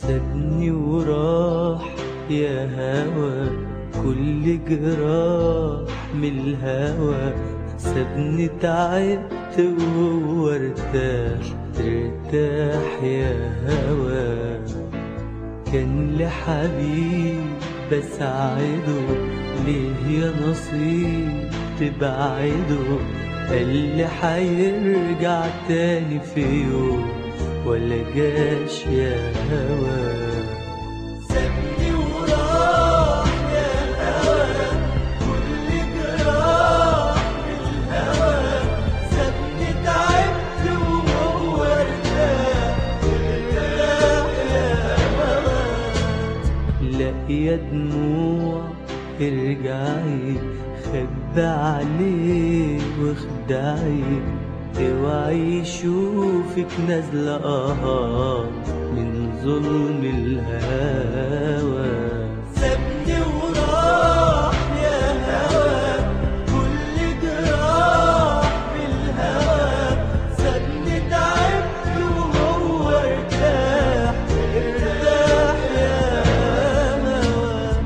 سابني وراح يا هوى كل جراح من الهوى سابني تعبت وهو ارتاح ارتاح يا هوى كان لحبيب بساعده ليه يا نصيب تبعده قال لي حيرجع تاني في يوم ولا جاش يا هوى سابني وراح يا هوى كل جراح الهوى سابني تعبت وهو ارتاح ارتاح يا هوى لا يا دموع ارجعي خبى عليه واخدعي اوعي يشوفك نازلة اه من ظلم الهوى سابني وراح يا هوى كل جراح بالهوى سابني تعبت وهو ارتاح ارتاح يا هوى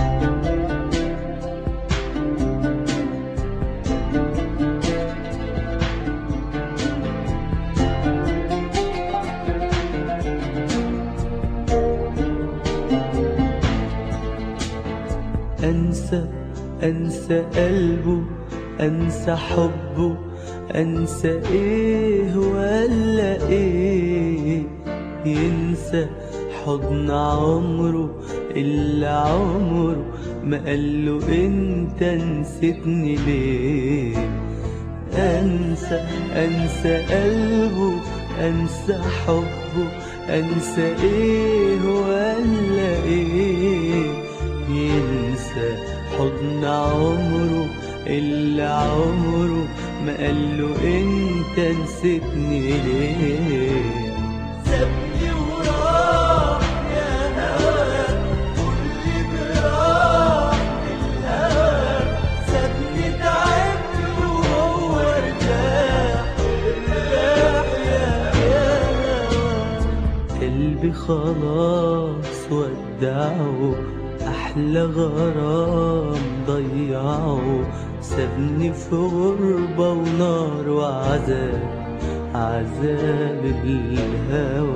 أنسى أنسى قلبه أنسى حبه أنسى إيه ولا إيه ينسى حضن عمره اللي عمره ما قاله أنت نسيتني ليه أنسى أنسى قلبه أنسى حبه أنسى إيه ولا إيه ينسى حضن عمره اللي عمره ما قاله انت نسيتني ليه سابني وراح يا هوى كل جراح الهوى سابني تعبت وهو ارتاح ارتاح يا هوى قلبي خلاص ودعه أحلى غرام ضيعه سابني في غربة ونار وعذاب عذاب الهوى